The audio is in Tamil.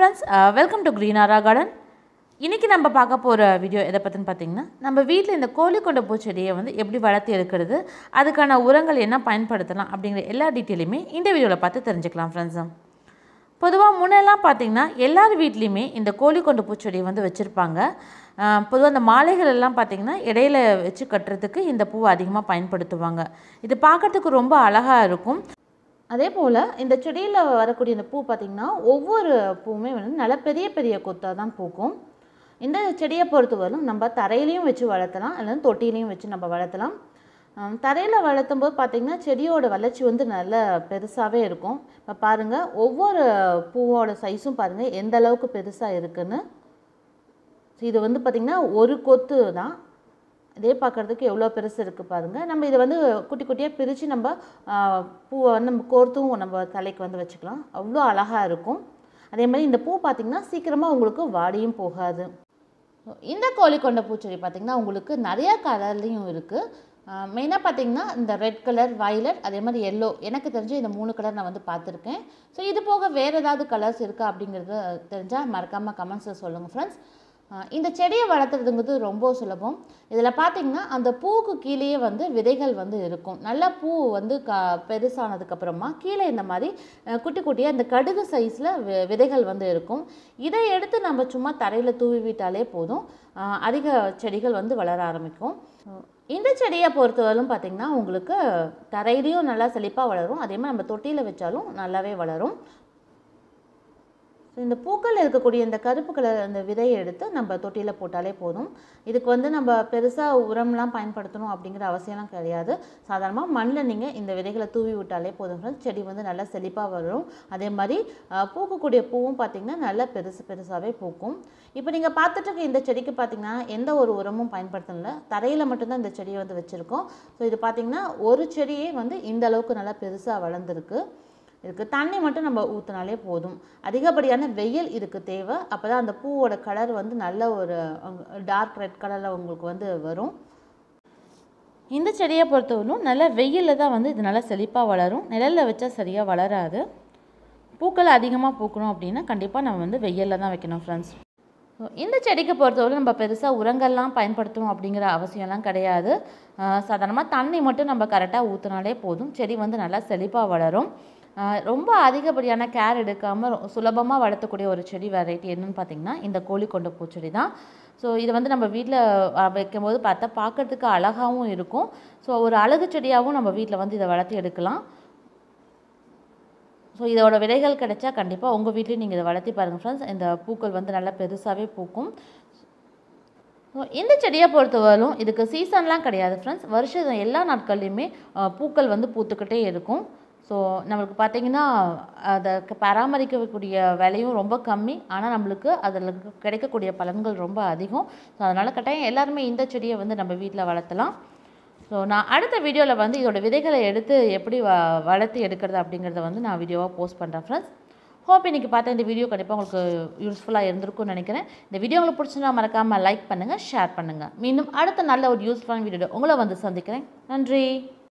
friends welcome to Greenara garden இன்றைக்கி நம்ம பார்க்க போகிற வீடியோ எதை பற்றின்னு பார்த்தீங்கன்னா நம்ம வீட்டில் இந்த கோழி கொண்ட பூச்செடியை வந்து எப்படி வளர்த்து எடுக்கிறது அதுக்கான உரங்கள் என்ன பயன்படுத்தலாம் அப்படிங்கிற எல்லா டீட்டெயிலுமே இந்த வீடியோவில் பார்த்து தெரிஞ்சுக்கலாம் ஃப்ரெண்ட்ஸும் பொதுவாக முன்னெல்லாம் பார்த்தீங்கன்னா எல்லார் வீட்லேயுமே இந்த கோழி கொண்ட பூச்செடியை வந்து வச்சுருப்பாங்க பொதுவாக இந்த மாலைகள் எல்லாம் பார்த்தீங்கன்னா இடையில வச்சு கட்டுறதுக்கு இந்த பூவை அதிகமாக பயன்படுத்துவாங்க இது பார்க்கறதுக்கு ரொம்ப அழகாக இருக்கும் அதே போல் இந்த செடியில் வரக்கூடிய இந்த பூ பார்த்திங்கன்னா ஒவ்வொரு பூவுமே வந்து நல்ல பெரிய பெரிய கொத்தாக தான் பூக்கும் இந்த செடியை பொறுத்தவரைக்கும் நம்ம தரையிலையும் வச்சு வளர்த்தலாம் அல்லது தொட்டிலையும் வச்சு நம்ம வளர்த்தலாம் தரையில் வளர்த்தும் போது பார்த்திங்கன்னா செடியோட வளர்ச்சி வந்து நல்ல பெருசாகவே இருக்கும் இப்போ பாருங்கள் ஒவ்வொரு பூவோட சைஸும் பாருங்கள் எந்த அளவுக்கு பெருசாக இருக்குன்னு இது வந்து பார்த்திங்கன்னா ஒரு கொத்து தான் இதே பார்க்குறதுக்கு எவ்வளோ பெருசு இருக்குது பாருங்கள் நம்ம இதை வந்து குட்டி குட்டியாக பிரித்து நம்ம பூவை வந்து நம்ம கோர்த்தும் நம்ம தலைக்கு வந்து வச்சுக்கலாம் அவ்வளோ அழகாக இருக்கும் அதே மாதிரி இந்த பூ பார்த்திங்கன்னா சீக்கிரமாக உங்களுக்கு வாடியும் போகாது இந்த கோழி கொண்ட பூச்செடி பார்த்திங்கன்னா உங்களுக்கு நிறையா கலர்லேயும் இருக்குது மெயினாக பார்த்தீங்கன்னா இந்த ரெட் கலர் வயலட் அதே மாதிரி எல்லோ எனக்கு தெரிஞ்சு இந்த மூணு கலர் நான் வந்து பார்த்துருக்கேன் ஸோ இது போக வேறு ஏதாவது கலர்ஸ் இருக்கா அப்படிங்கிறது தெரிஞ்சால் மறக்காமல் கமெண்ட்ஸில் சொல்லுங்கள் ஃப்ரெண்ட்ஸ் இந்த செடியை வளர்த்துறதுங்கிறது ரொம்ப சுலபம் இதில் பார்த்திங்கன்னா அந்த பூவுக்கு கீழேயே வந்து விதைகள் வந்து இருக்கும் நல்லா பூ வந்து க பெருசானதுக்கப்புறமா கீழே இந்த மாதிரி குட்டி குட்டியாக இந்த கடுகு சைஸில் விதைகள் வந்து இருக்கும் இதை எடுத்து நம்ம சும்மா தரையில் தூவி விட்டாலே போதும் அதிக செடிகள் வந்து வளர ஆரம்பிக்கும் இந்த செடியை பொறுத்தவரைக்கும் பார்த்திங்கன்னா உங்களுக்கு தரையிலையும் நல்லா செழிப்பாக வளரும் அதே மாதிரி நம்ம தொட்டியில் வச்சாலும் நல்லாவே வளரும் ஸோ இந்த பூக்கள் இருக்கக்கூடிய இந்த கருப்பு கலர் அந்த விதையை எடுத்து நம்ம தொட்டியில் போட்டாலே போதும் இதுக்கு வந்து நம்ம பெருசாக உரம்லாம் பயன்படுத்தணும் அப்படிங்கிற அவசியம்லாம் கிடையாது சாதாரணமாக மண்ணில் நீங்கள் இந்த விதைகளை தூவி விட்டாலே போதும் ஃப்ரெண்ட்ஸ் செடி வந்து நல்லா செழிப்பாக வரும் அதே மாதிரி பூக்கக்கூடிய பூவும் பார்த்திங்கன்னா நல்லா பெருசு பெருசாகவே பூக்கும் இப்போ நீங்கள் பார்த்துட்டு இருக்க இந்த செடிக்கு பார்த்திங்கன்னா எந்த ஒரு உரமும் பயன்படுத்தல தரையில் மட்டும்தான் இந்த செடியை வந்து வச்சுருக்கோம் ஸோ இது பார்த்திங்கன்னா ஒரு செடியே வந்து இந்த அளவுக்கு நல்லா பெருசாக வளர்ந்துருக்கு இதுக்கு தண்ணி மட்டும் நம்ம ஊற்றினாலே போதும் அதிகப்படியான வெயில் இதுக்கு தேவை அப்போ தான் அந்த பூவோட கலர் வந்து நல்ல ஒரு டார்க் ரெட் கலரில் உங்களுக்கு வந்து வரும் இந்த செடியை பொறுத்தவரைக்கும் நல்ல வெயிலில் தான் வந்து இது நல்லா செழிப்பாக வளரும் நிழலில் வச்சா சரியாக வளராது பூக்கள் அதிகமாக பூக்கணும் அப்படின்னா கண்டிப்பாக நம்ம வந்து வெயிலில் தான் வைக்கணும் ஃப்ரெண்ட்ஸ் இந்த செடிக்கு பொறுத்தவரை நம்ம பெருசாக உரங்கள்லாம் பயன்படுத்தணும் அப்படிங்கிற அவசியம்லாம் கிடையாது சாதாரணமாக தண்ணி மட்டும் நம்ம கரெக்டாக ஊற்றினாலே போதும் செடி வந்து நல்லா செழிப்பாக வளரும் ரொம்ப அதிகப்படியான கேர் எடுக்காமல் சுலபமாக வளர்த்தக்கூடிய ஒரு செடி வெரைட்டி என்னன்னு பார்த்தீங்கன்னா இந்த கோழி கொண்ட பூச்செடி தான் ஸோ இதை வந்து நம்ம வீட்டில் வைக்கும்போது பார்த்தா பார்க்குறதுக்கு அழகாகவும் இருக்கும் ஸோ ஒரு அழகு செடியாகவும் நம்ம வீட்டில் வந்து இதை வளர்த்து எடுக்கலாம் ஸோ இதோட விதைகள் கிடைச்சா கண்டிப்பாக உங்கள் வீட்லேயும் நீங்கள் இதை வளர்த்தி பாருங்கள் ஃப்ரெண்ட்ஸ் இந்த பூக்கள் வந்து நல்லா பெருசாகவே பூக்கும் ஸோ இந்த செடியை பொறுத்தவரையும் இதுக்கு சீசன்லாம் கிடையாது ஃப்ரெண்ட்ஸ் வருஷம் எல்லா நாட்கள்லையுமே பூக்கள் வந்து பூத்துக்கிட்டே இருக்கும் ஸோ நம்மளுக்கு பார்த்திங்கன்னா அதை பராமரிக்கக்கூடிய விலையும் ரொம்ப கம்மி ஆனால் நம்மளுக்கு அதில் கிடைக்கக்கூடிய பலன்கள் ரொம்ப அதிகம் ஸோ அதனால் கட்டாயம் எல்லாருமே இந்த செடியை வந்து நம்ம வீட்டில் வளர்த்தலாம் ஸோ நான் அடுத்த வீடியோவில் வந்து இதோட விதைகளை எடுத்து எப்படி வ வளர்த்து எடுக்கிறது அப்படிங்கிறத வந்து நான் வீடியோவாக போஸ்ட் பண்ணுறேன் ஃப்ரெண்ட்ஸ் ஹோப் இன்றைக்கி பார்த்த இந்த வீடியோ கண்டிப்பாக உங்களுக்கு யூஸ்ஃபுல்லாக இருந்திருக்கும்னு நினைக்கிறேன் இந்த வீடியோ உங்களுக்கு பிடிச்சிருந்தா மறக்காமல் லைக் பண்ணுங்கள் ஷேர் பண்ணுங்கள் மீண்டும் அடுத்த நல்ல ஒரு யூஸ்ஃபுல்லான வீடியோ உங்களை வந்து சந்திக்கிறேன் நன்றி